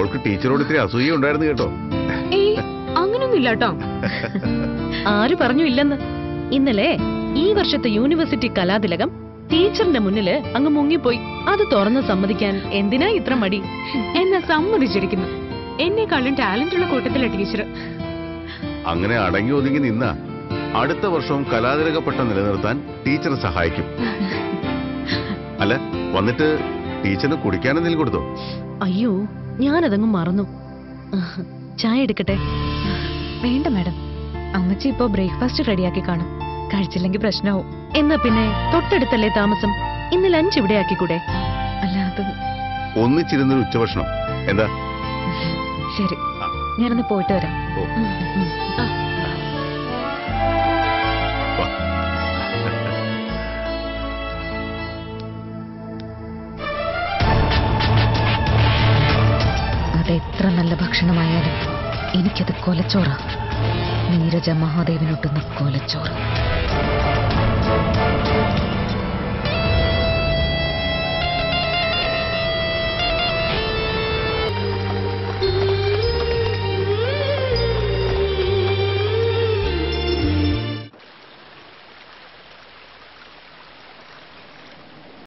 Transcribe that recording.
അവർക്ക് ടീച്ചറോട് ഇത്തിരി അസൂയ ഉണ്ടായിരുന്നു കേട്ടോ ഏയ് അങ്ങനൊന്നും ഇല്ല കേട്ടോ ആര് പറഞ്ഞു ഇല്ലെന്ന് ഇന്നലെ ഈ വർഷത്തെ യൂണിവേഴ്സിറ്റി കലാതിലകം ടീച്ചറിന്റെ മുന്നില് അങ്ങ് മുങ്ങിപ്പോയി അത് തുറന്ന് സമ്മതിക്കാൻ എന്തിനാ ഇത്ര മടി എന്നെ സമ്മതിച്ചിരിക്കുന്നു എന്നെക്കാളും ടാലന്റ് ഉള്ള കൂട്ടത്തിലെ ടീച്ചർ അങ്ങനെ അടങ്ങി ഒതുങ്ങി നിന്ന അടുത്ത വർഷവും കലാതിലക പട്ടം നിലനിർത്താൻ ടീച്ചർ സഹായിക്കും അല്ല വന്നിട്ട് ടീച്ചറിന് കുടിക്കാൻ എന്തെങ്കിലും കൊടുത്തോ അയ്യോ ഞാനതങ്ങ് മറന്നു ചായ എടുക്കട്ടെ വേണ്ട മാഡം അമ്മച്ചി ഇപ്പോ ബ്രേക്ക്ഫാസ്റ്റ് റെഡിയാക്കി കാണും കഴിച്ചില്ലെങ്കിൽ പ്രശ്നമാവും എന്നാ പിന്നെ തൊട്ടടുത്തല്ലേ താമസം ഇന്ന് ലഞ്ച് ഇവിടെ ആക്കിക്കൂടെ അല്ല അത് ഒന്നിച്ചിരുന്നൊരു ഉച്ചഭക്ഷണം എന്താ ശരി ഞാനൊന്ന് പോയിട്ട് വരാം ഓ. ഉം, ഉം. വാ. അത് എത്ര നല്ല ഭക്ഷണമായാലും എനിക്കത് കൊലച്ചോറാ നീരജ മഹാദേവനൊട്ടുന്ന കൊലച്ചോറ്